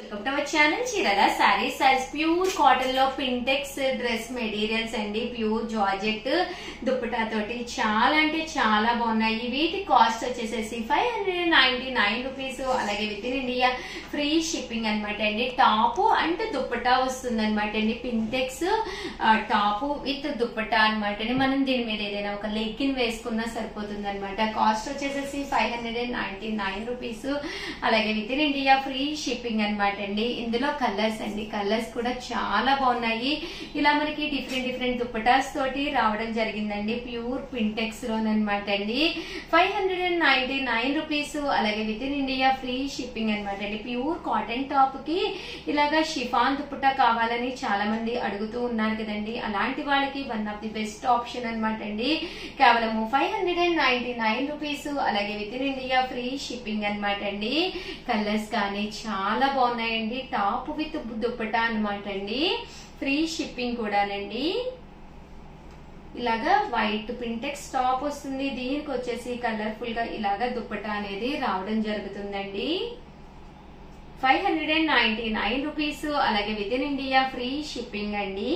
welcome to our channel Chirala saris saris pure cotton లో పింటెక్స్ dress materials అండి ప్యూర్ జార్జెట్ దుప్పటా తోటి చాలా అంటే చాలా బాగున్నాయి వీటి కాస్ట్ వచ్చేసేసి five hundred ninety nine rupees అలాగే within India free shipping అనమాట అండి టాప్ అండ్ దుప్పటా వస్తుంది అనమాట అండి పింటెక్స్ టాప్ విత్ దుప్పటా అనమాట అండి మనం దీని మీద ఏదైనా ఒక లెగ్గిన్ వేసుకున్నా సరిపోతుంది అనమాట కాస్ట్ వచ్చేసేసి five hundred and ninety nine rupees అలాగే within India free shipping అనమాట అండి ఇందులో కలర్స్ అండి కలర్స్ కూడా చాలా బాగున్నాయి ఇలా మనకి డిఫరెంట్ డిఫరెంట్ దుప్పటాస్ తోటి రావడం జరిగిందండి ప్యూర్ పింటెక్స్ లోనమాట అండి five hundred and ninety nine rupees అలాగే within India free shipping అనమాట అండి ప్యూర్ కాటన్ టాప్ కి ఇలాగా షిఫాన్ దుప్పటా కావాలని చాలా మంది అడుగుతూ ఉన్నారు కదండి అలాంటి వాళ్ళకి one of the best option అనమాట అండి కేవలము five hundred and ninety nine rupees అలాగే within India free shipping అనమాట అండి కలర్స్ కానీ చాలా బాగున్నాయండి టాప్ విత్ దుప్పటా అనమాట అండి ఫ్రీ షిప్పింగ్ కూడానండి ఇలాగా వైట్ పింటెక్స్ టాప్ వస్తుంది దీనికి వచ్చేసి కలర్ఫుల్ గా ఇలాగా దుప్పటా అనేది రావడం జరుగుతుందండి five hundred and ninety nine rupees అలాగే within India free shipping అండి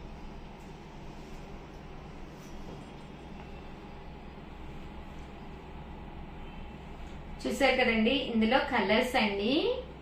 చూసారు కదండి ఇందులో కలర్స్ అండి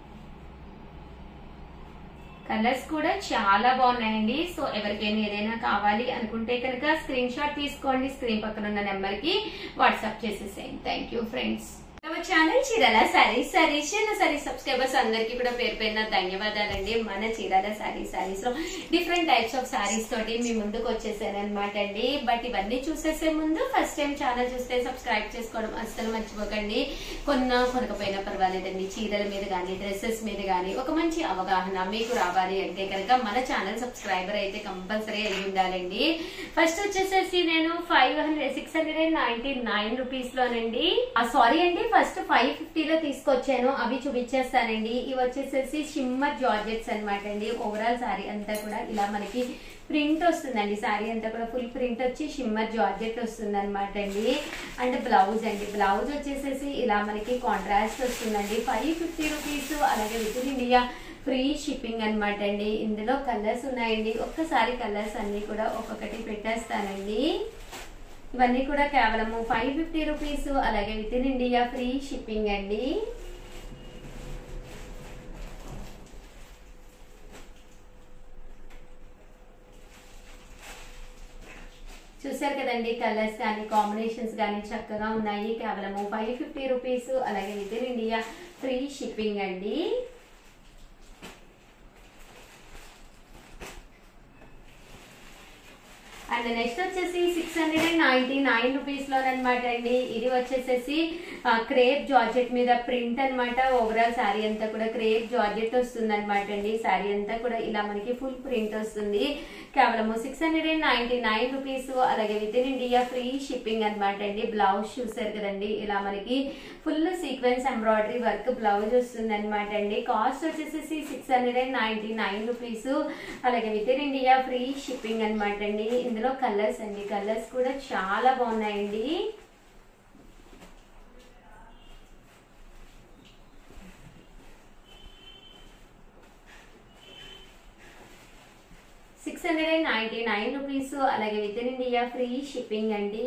కలర్స్ కూడా చాలా బాగున్నాయండి సో ఎవరికైనా ఏదైనా కావాలి అనుకుంటే కనుక స్క్రీన్ షాట్ తీసుకోండి స్క్రీన్ పక్కన ఉన్న నెంబర్ కి వాట్సాప్ చేసేసేయండి థ్యాంక్ యూ ఫ్రెండ్స్ మన ఛానల్ చీరాల సారీస్ సారీస్ చిన్న సారీస్ సబ్స్క్రైబర్స్ అందరికీ కూడా పేరు పేరున ధన్యవాదాలండి మన చీరాల సారీస్ సారీస్ లో డిఫరెంట్ టైప్స్ ఆఫ్ సారీస్ తోటి మీ ముందుకు వచ్చేసాను అనమాట అండి బట్ ఇవన్నీ చూసేసే ముందు ఫస్ట్ టైం ఛానల్ చూస్తే సబ్స్క్రైబ్ చేసుకోవడం అస్సలు మర్చిపోకండి కొన్న కొనకపోయినా పర్వాలేదండి చీరల మీద కానీ డ్రెస్సెస్ మీద కానీ ఒక మంచి అవగాహన మీకు రావాలి అంటే కనుక మన ఛానల్ సబ్స్క్రైబర్ అయితే కంపల్సరీ అయి ఉండాలండి ఫస్ట్ వచ్చేసేసి నేను five hundred six hundred and ninety nine rupees లోనండి సారీ అండి ఫస్ట్ ఫైవ్ ఫిఫ్టీలో తీసుకొచ్చాను అవి చూపించేస్తానండి ఇవి వచ్చేసేసి షిమ్మర్ జార్జెట్స్ అనమాట అండి ఓవరాల్ సారీ అంతా కూడా ఇలా మనకి ప్రింట్ వస్తుందండి సారీ అంతా కూడా ఫుల్ ప్రింట్ వచ్చి షిమ్మర్ జార్జెట్ వస్తుంది అనమాట అండి అండ్ బ్లౌజ్ అండి బ్లౌజ్ వచ్చేసేసి ఇలా మనకి కాంట్రాస్ట్ వస్తుందండి ఫైవ్ ఫిఫ్టీ రూపీస్ అలాగే within India free shipping అనమాట అండి ఇందులో కలర్స్ ఉన్నాయండి ఒక్కసారి కలర్స్ అన్ని కూడా ఒక్కొక్కటి పెట్టేస్తానండి ఇవన్నీ కూడా కేవలము ఫైవ్ ఫిఫ్టీ రూపీస్ అలాగే within India free shipping అండి చూసారు కదండి కలర్స్ కానీ కాంబినేషన్స్ కానీ చక్కగా ఉన్నాయి కేవలము ఫైవ్ ఫిఫ్టీ రూపీస్ అలాగే within India free shipping అండి అండ్ నెక్స్ట్ వచ్చేసి six hundred and ninety nine rupees లో అనమాట అండి ఇది వచ్చేసేసి క్రేప్ జార్జెట్ మీద ప్రింట్ అనమాట ఓవరాల్ శారీ అంతా కూడా క్రేప్ జార్జెట్ వస్తుంది అనమాట అండి శారీ అంతా కూడా ఇలా మనకి ఫుల్ ప్రింట్ వస్తుంది కేవలము six hundred and ninety nine rupees అలాగే within India free shipping అనమాట అండి బ్లౌజ్ చూసారు కదండి ఇలా మనకి full sequence embroidery work blouse వస్తుంది అనమాట అండి కాస్ట్ వచ్చేసేసి six hundred and ninety nine rupees అలాగే within India free shipping అనమాట అండి ఇందులో కలర్స్ అండి కలర్స్ కూడా చాలా బాగున్నాయండి six hundred and ninety nine rupees అలాగే within India free shipping అండి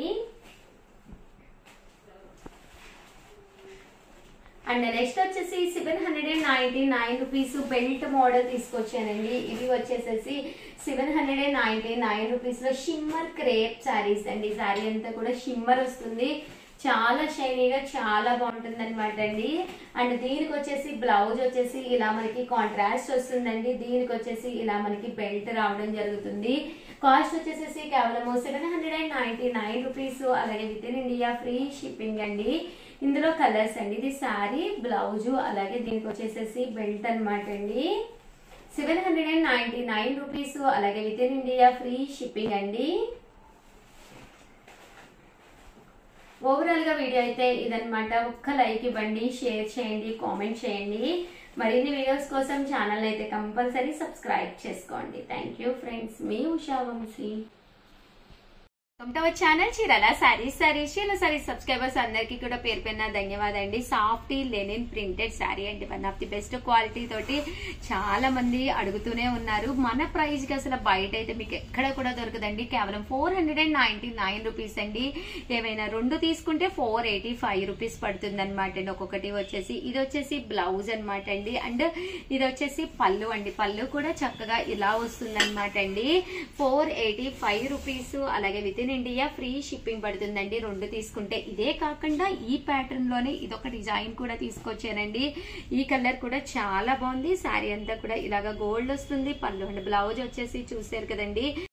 అండ్ నెక్స్ట్ వచ్చేసి seven hundred and ninety nine rupees belt model తీసుకొచ్చానండి ఇవి వచ్చేసేసి seven hundred and ninety nine rupees లో షిమ్మర్ క్రేప్ శారీస్ అండి శారీ అంతా కూడా షిమ్మర్ వస్తుంది చాలా షైనీగా చాలా బాగుంటుంది అనమాట అండి అండ్ దీనికి వచ్చేసి బ్లౌజ్ వచ్చేసి ఇలా మనకి కాంట్రాస్ట్ వస్తుందండి దీనికి వచ్చేసి ఇలా మనకి బెల్ట్ రావడం జరుగుతుంది కాస్ట్ వచ్చేసేసి కేవలం seven hundred and ninety nine rupees అలాగే within India free shipping అండి ఇందులో కలర్స్ అండి ఇది శారీ బ్లౌజ్ అలాగే దీనికి వచ్చేసేసి బెల్ట్ అనమాట అండి seven hundred and ninety nine rupees అలాగే within India free shipping అండి ఓవరాల్ గా వీడియో అయితే ఇదనమాట ఒక్క లైక్ ఇవ్వండి షేర్ చేయండి కామెంట్ చేయండి మరిన్ని వీడియోస్ కోసం ఛానల్ అయితే కంపల్సరీ సబ్స్క్రైబ్ చేసుకోండి థ్యాంక్ యూ ఫ్రెండ్స్ మీ Usha Vamsi welcome to our channel Chirala saris saris చీల సారీస్ సబ్స్క్రైబర్స్ అందరికీ కూడా పేరు పేరున ధన్యవాదాలు అండి సాఫ్ట్ లెనిన్ ప్రింటెడ్ శారీ అండి one of the best quality తోటి చాలా మంది అడుగుతూనే ఉన్నారు మన ప్రైస్ కి అసలు బయట అయితే మీకు ఎక్కడ కూడా దొరకదండి కేవలం four hundred and ninety nine rupees అండి ఏమైనా రెండు తీసుకుంటే ఫోర్ ఎయిటీ ఫైవ్ రూపీస్ పడుతుంది అనమాట అండి ఒక్కొక్కటి వచ్చేసి ఇది వచ్చేసి బ్లౌజ్ అనమాట అండి అండ్ ఇది వచ్చేసి పళ్ళు అండి పళ్ళు కూడా చక్కగా ఇలా వస్తుంది అనమాట అండి ఫోర్ ఎయిటీ ఫైవ్ రూపీస్ అలాగే within India free shipping పడుతుందండి రెండు తీసుకుంటే ఇదే కాకుండా ఈ ప్యాటర్న్ లోనే ఇదొక డిజైన్ కూడా తీసుకొచ్చానండి ఈ కలర్ కూడా చాలా బాగుంది శారీ అంతా కూడా ఇలాగా గోల్డ్ వస్తుంది పళ్ళు అండ్ బ్లౌజ్ వచ్చేసి చూసారు కదండి